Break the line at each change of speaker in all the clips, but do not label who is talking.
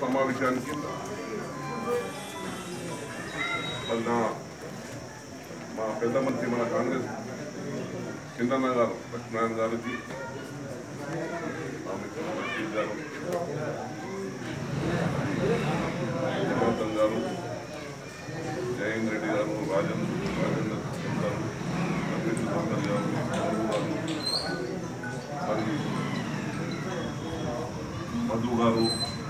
సమావేశానికి మరి నా మా పెద్ద మంత్రి మన కాంగ్రెస్ కిందన్న గారు లక్ష్మీనారాయణ గారికి మా మిత్రులు రషీద్ గారు జనార్దన్ గారు జయంత్ రెడ్డి గారు రాజన్ రాజేంద్ర సింగ్ గారు రమేష్ సాగర్ గారు బాబు గారు మరి మధు గారు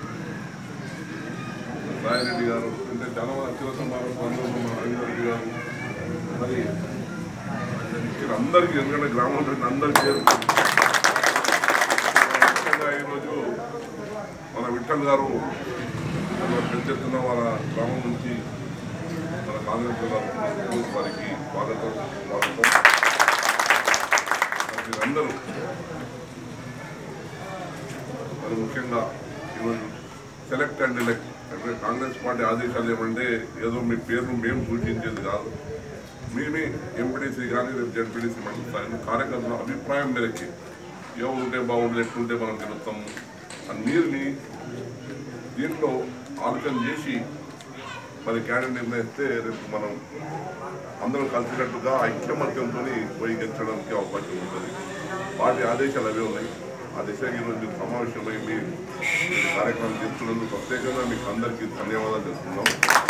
రాయరెడ్డి గారు అంటే చాలా మంది అత్యుల సమావేశంలో రవీంద్ర రెడ్డి గారు మరి వీళ్ళందరికీ ఎందుకంటే గ్రామం నుంచి అందరికీ ముఖ్యంగా ఈరోజు మన విఠల్ గారు మన పెద్ద ఎత్తున వాళ్ళ గ్రామం నుంచి మన కాంగ్రెస్ గారు వారికి స్వాగతం స్వాగతం మరి మీరందరూ మరి ముఖ్యంగా ఈరోజు సెలెక్ట్ అండ్ ఎలెక్ట్ అంటే కాంగ్రెస్ పార్టీ ఆదేశాలు ఏమంటే ఏదో మీ పేర్లు మేము సూచించేది కాదు మీ మీ ఎంపీడీసీ కానీ రేపు జడ్పీడీసీ మండలి స్థాయిలో కార్యకర్తల అభిప్రాయం మేరకి ఎవరు ఉంటే బాగుంటుంది ఎట్లుంటే మనం గెలుస్తాము అని మీరు మీ దీంట్లో ఆలోచన చేసి మరి క్యాండిడేట్ నిర్ణయిస్తే రేపు మనం అందరం కలిసికట్టుగా ఐక్యమత్యంతో పోయి గెలిచడానికి అవకాశం ఉంటుంది వాటి ఆదేశాలు అవే ఉన్నాయి ఆ దిశగా ఈరోజు మీరు సమావేశమై మీ మీ కార్యక్రమం చేస్తున్నందుకు ప్రత్యేకంగా మీకు అందరికీ ధన్యవాదాలు చేస్తున్నాం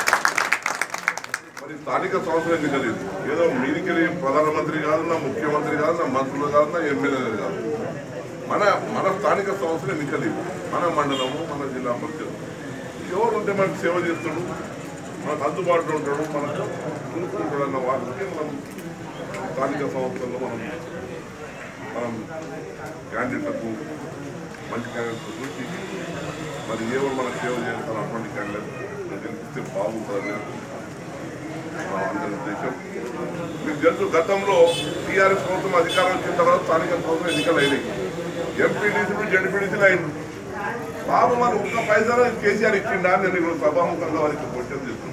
మరి స్థానిక సంస్థలు ఎన్నికలు ఇది. ఏదో మీదికెళ్ళి ప్రధానమంత్రి కాదు నా ముఖ్యమంత్రి కాదు నా మంత్రులు కాదు నా ఎమ్మెల్యేలు కాదు మన మన స్థానిక సంస్థలు ఎన్నికలు ఇవి. మన మండలము మన జిల్లా పరిషత్ ఎవరు ఉంటే మనకు సేవ చేస్తాడు మనకు అందుబాటులో ఉంటాడు మనకు చూసుకుంటాడు అన్న వాళ్ళకి మనం స్థానిక సంస్థల్లో మనం మనం క్యాండిడేట్లకు మంచి క్యాండిడేట్స్ చూసి మరి ఎవరు మనకు సేవ చేస్తారు అటువంటి క్యాండిడేట్ గెలిపిస్తే బాగుంటుందని మా అందరి ఉద్దేశం మీకు తెలుసు గతంలో టీఆర్ఎస్ ప్రభుత్వం అధికారం వచ్చిన తర్వాత స్థానిక సంస్థలు ఎన్నికలు అయినాయి ఎంపీడీసీలు జడ్పీడీసీలు అయింది బాబు మరి ఒక్క పైసలు కేసీఆర్ ఇచ్చిండా అని నేను ఇప్పుడు సభాముఖంగా వారికి క్వశ్చన్ చేస్తున్నాను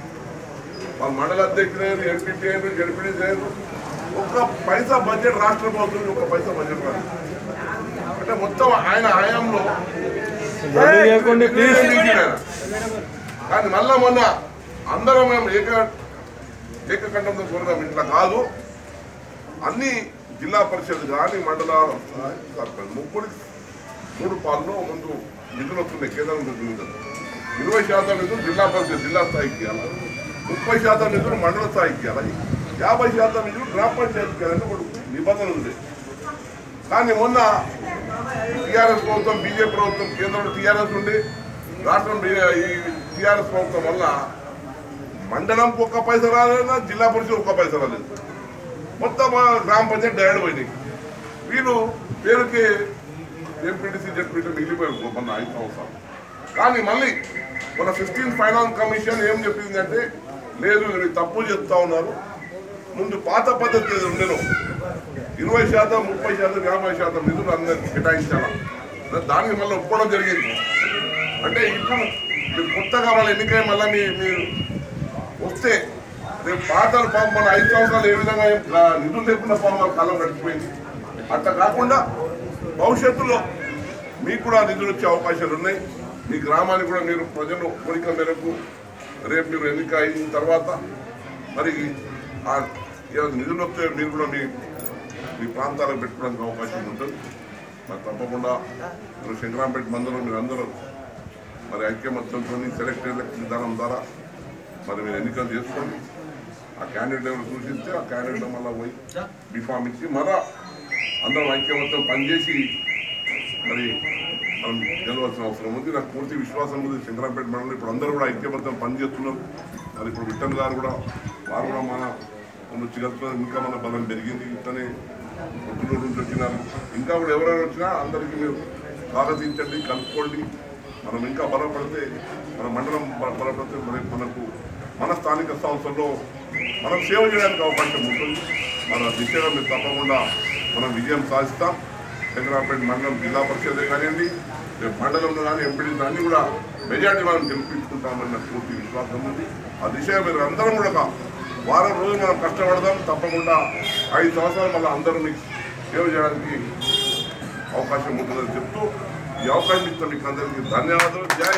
వాళ్ళ మండల అధ్యక్షులు అయ్యారు ఎంపీపీ అయ్యారు జడ్పీడీసీ అయ్యారు ఒక్క పైసా బడ్జెట్ రాష్ట్ర ప్రభుత్వం ఒక్క పైసా బడ్జెట్ రాదు అంటే మొత్తం ఆయన హయాంలో
చేయకండి, please.
ఆయన. కానీ మళ్ళా మొన్న అందరం మేము ఏక ఏకకంఠంతో కోరుదాం ఇట్లా కాదు అన్ని జిల్లా పరిషత్ కానీ మండల సర్పంచ్ ముగ్గురు మూడు పాలలో ముందు నిధులు వస్తున్నాయి కేంద్రం నుంచి నిధులు ఇరవై శాతం నిధులు జిల్లా పరిషత్ జిల్లా స్థాయికి ఇవ్వాలి ముప్పై శాతం నిధులు మండల స్థాయికి ఇవ్వాలి యాభై శాతం నిధులు గ్రామ పంచాయతీకి ఇవ్వాలని ఒక నిబంధన ఉంది కానీ మొన్న టీఆర్ఎస్ ప్రభుత్వం బీజేపీ ప్రభుత్వం కేంద్రంలో టీఆర్ఎస్ ఉండి రాష్ట్రం బీ- ఈ టీఆర్ఎస్ ప్రభుత్వం వల్ల మండలంకి ఒక్క పైసా రాలేదు జిల్లా పరిషత్ ఒక్క పైసా రాలేదు మొత్తం ఆ గ్రామ పంచాయతీ డైరెక్ట్ పోయినాయి వీళ్ళు పేరుకి ఎంపీటీసీ జడ్పీటీ మిగిలిపోయారు మొన్న ఐదు సంవత్సరాలు కానీ మళ్ళీ మన ఫిఫ్టీన్ ఫైనాన్స్ కమిషన్ ఏం చెప్పిందంటే లేదు మీరు తప్పు చెప్తా ఉన్నారు ముందు పాత పద్ధతి ఏది ఉండేను ఇరవై శాతం ముప్పై శాతం యాభై శాతం నిధులు అందరికి కేటాయించాలా దానికి మళ్ళీ ఒప్పుకోవడం జరిగింది అంటే ఇప్పుడు మీరు కొత్తగా వాళ్ళ ఎన్నికై మళ్ళీ మీ మీరు వస్తే రేపు పాతలు పాపం మన ఐదు సంవత్సరాలు ఏ విధంగా ఏం ఆ, నిధులు లేకుండా పాపం వాళ్ళ కాలం గడిచిపోయింది అట్లా కాకుండా భవిష్యత్తులో మీకు కూడా నిధులు వచ్చే అవకాశాలు ఉన్నాయి మీ గ్రామానికి కూడా మీరు ప్రజలు కోరిక మేరకు రేపు మీరు ఎన్నిక అయిన తర్వాత మరి ఆ ఏమైనా నిధులు వస్తే మీరు కూడా మీ మీ ప్రాంతాలకు పెట్టుకోవడానికి అవకాశం ఉంటుంది మరి తప్పకుండా మీరు శంకరాంపేట మందులో మీరు అందరూ మరి ఐక్యమత్యంతో సెలెక్ట్ ఎలక్షన్ విధానం ద్వారా మరి మీరు ఎన్నికలు చేసుకోండి ఆ క్యాండిడేట్ ఎవరు సూచిస్తే ఆ క్యాండిడేట్ మళ్ళీ పోయి బీఫామ్ ఇచ్చి మళ్ళా అందరం ఐక్యమత్యం పనిచేసి మరి మనం గెలవాల్సిన అవసరం ఉంది నాకు పూర్తి విశ్వాసం ఉంది శంకరాంపేట మండలం ఇప్పుడు అందరూ కూడా ఐక్యమత్యం పనిచేస్తున్నారు మరి ఇప్పుడు విఠల్ గారు కూడా వారు కూడా మన వచ్చి కలుపుతున్నారు ఇంకా మన బలం పెరిగింది ఇట్లనే పొద్దునూరు నుంచి వచ్చినారు ఇంకా కూడా ఎవరైనా వచ్చినా అందరికీ మీరు స్వాగతించండి కలుపుకోండి మనం ఇంకా బలపడితే మన మండలం బ- బలపడితే మరి మనకు మన స్థానిక సంస్థల్లో మనం సేవ చేయడానికి అవకాశం ఉంటుంది మన దిశగా మీరు తప్పకుండా మనం విజయం సాధిస్తాం శంకరాపేట మండలం జిల్లా పరిషత్ కానివ్వండి రేపు మండలంలో కానీ ఎంపీ అన్ని కూడా మెజార్టీ మనం గెలిపించుకుంటామన్న పూర్తి విశ్వాసం ఉంది ఆ దిశగా మీరు అందరం కూడా ఒక వారం రోజులు మనం కష్టపడదాం తప్పకుండా ఐదు సంవత్సరాలు మళ్ళీ అందరూ మీకు సేవ చేయడానికి అవకాశం ఉంటుందని చెప్తూ ఈ అవకాశం ఇస్తాం మీకు అందరికీ ధన్యవాదాలు జై